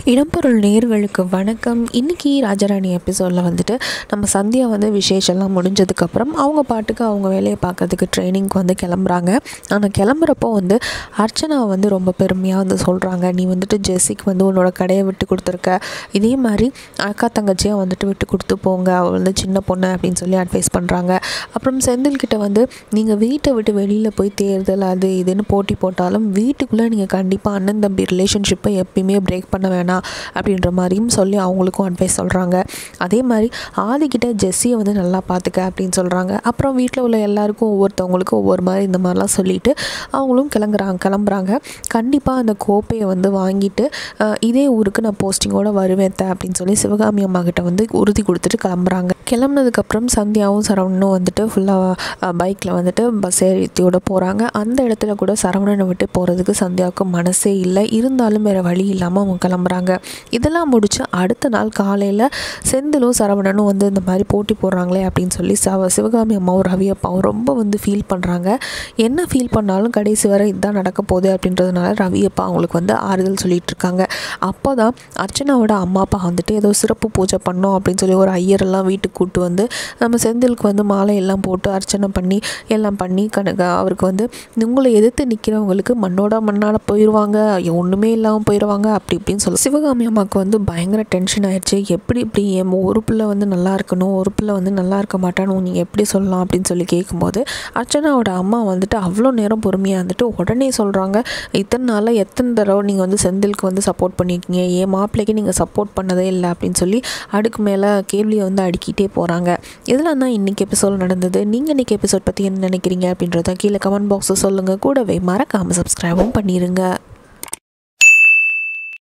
இடம்பொருள் நேர்களுக்கு வணக்கம் இன்றைக்கி ராஜராணி எபிசோடில் வந்துட்டு நம்ம சந்தியா வந்து விசேஷம்லாம் முடிஞ்சதுக்கப்புறம் அவங்க பாட்டுக்கு அவங்க வேலையை பார்க்கறதுக்கு ட்ரைனிங்க்கு வந்து கிளம்புறாங்க ஆனால் கிளம்புறப்போ வந்து அர்ச்சனா வந்து ரொம்ப பெருமையாக வந்து சொல்கிறாங்க நீ வந்துட்டு ஜெஸ்ஸிக்கு வந்து உன்னோட கடையை விட்டு கொடுத்துருக்க இதே மாதிரி அக்கா தங்கச்சியாக வந்துட்டு விட்டு கொடுத்து போங்க அவள் வந்து சின்ன பொண்ணு அப்படின்னு சொல்லி அட்வைஸ் பண்ணுறாங்க அப்புறம் செந்தில்கிட்ட வந்து நீங்கள் வீட்டை விட்டு வெளியில் போய் தேர்தல் அது இதுன்னு போட்டி போட்டாலும் வீட்டுக்குள்ளே நீங்கள் கண்டிப்பாக அண்ணன் தம்பி ரிலேஷன்ஷிப்பை எப்பயுமே பிரேக் பண்ண வேணாம் அப்படின்ற மாதிரியும் சொல்லி அவங்களுக்கும் அட்வைஸ் சொல்கிறாங்க அதே மாதிரி ஆதிக்கிட்ட ஜெஸ்ஸியை வந்து நல்லா பார்த்துக்க அப்படின்னு சொல்கிறாங்க அப்புறம் வீட்டில் உள்ள எல்லாருக்கும் ஒவ்வொருத்தவங்களுக்கும் ஒவ்வொரு மாதிரி இந்த மாதிரிலாம் சொல்லிட்டு அவங்களும் கிளம்புறாங்க கிளம்புறாங்க கண்டிப்பாக அந்த கோப்பையை வந்து வாங்கிட்டு அஹ், இதே ஊருக்கு நான் போஸ்டிங்கோட வருவேன் அத்தை அப்படின்னு சொல்லி சிவகாமி அம்மா கிட்ட வந்து உறுதி கொடுத்துட்டு கிளம்புறாங்க கிளம்புனதுக்கப்புறம் சந்தியாவும் சரவணனும் வந்துட்டு ஃபுல்லாக பைக்கில் வந்துட்டு பஸ் ஏற்றியோட போகிறாங்க அந்த இடத்துல கூட சரவணனை விட்டு போகிறதுக்கு சந்தியாவுக்கு மனசே இல்லை இருந்தாலும் வேறு வழி இல்லாமல் அவங்க கிளம்புறாங்க இதெல்லாம் முடிச்சு அடுத்த நாள் காலையில் செந்திலும் சரவணனும் வந்து இந்த மாதிரி போட்டி போடுறாங்களே அப்படின்னு சொல்லி சவ சிவகாமி அம்மாவும் ரவி அப்பாவும் ரொம்ப வந்து ஃபீல் பண்ணுறாங்க என்ன ஃபீல் பண்ணாலும் கடைசி வரை இதுதான் நடக்க போகுது அப்படின்றதுனால ரவி அப்பா அவங்களுக்கு வந்து ஆறுதல் சொல்லிட்டு இருக்காங்க அப்போ தான் அர்ச்சனாவோட அம்மா அப்பா வந்துட்டு ஏதோ சிறப்பு பூஜை பண்ணோம் அப்படின்னு சொல்லி ஒரு ஐயரெல்லாம் வீட்டுக்கு கூட்டு வந்து நம்ம செந்திலுக்கு வந்து மாலை எல்லாம் போட்டு அர்ச்சனை பண்ணி எல்லாம் பண்ணி கணக்கு அவருக்கு வந்து உங்களை எதிர்த்து நிற்கிறவங்களுக்கு மண்ணோட மண்ணால் போயிடுவாங்க ஒன்றுமே இல்லாமல் போயிடுவாங்க அப்படி இப்படின்னு சொல்லி சிவகாமி அம்மாவுக்கு வந்து பயங்கர டென்ஷன் ஆயிடுச்சு எப்படி இப்படி என் ஒரு பிள்ளை வந்து நல்லா இருக்கணும் ஒரு பிள்ளை வந்து நல்லா இருக்க மாட்டான்னு நீங்கள் எப்படி சொல்லலாம் அப்படின்னு சொல்லி கேட்கும்போது அர்ச்சனாவோட அம்மா வந்துட்டு அவ்வளோ நேரம் பொறுமையாக இருந்துட்டு உடனே சொல்கிறாங்க இத்தனை நாளில் எத்தனை தடவை நீங்கள் வந்து செந்திலுக்கு வந்து சப்போர்ட் பண்ணியிருக்கீங்க என் மாப்பிள்ளைக்கு நீங்கள் சப்போர்ட் பண்ணதே இல்லை அப்படின்னு சொல்லி அடுக்கு மேலே கேள்வியை வந்து அடுக்கிட்டே போகிறாங்க இதெல்லாம் தான் இன்றைக்கி எபிசோட் நடந்தது நீங்கள் இன்றைக்கி எபிசோட் பற்றி என்ன நினைக்கிறீங்க அப்படின்றத கீழே கமெண்ட் பாக்ஸில் சொல்லுங்கள் கூடவே மறக்காமல் சப்ஸ்கிரைபும் பண்ணிடுங்க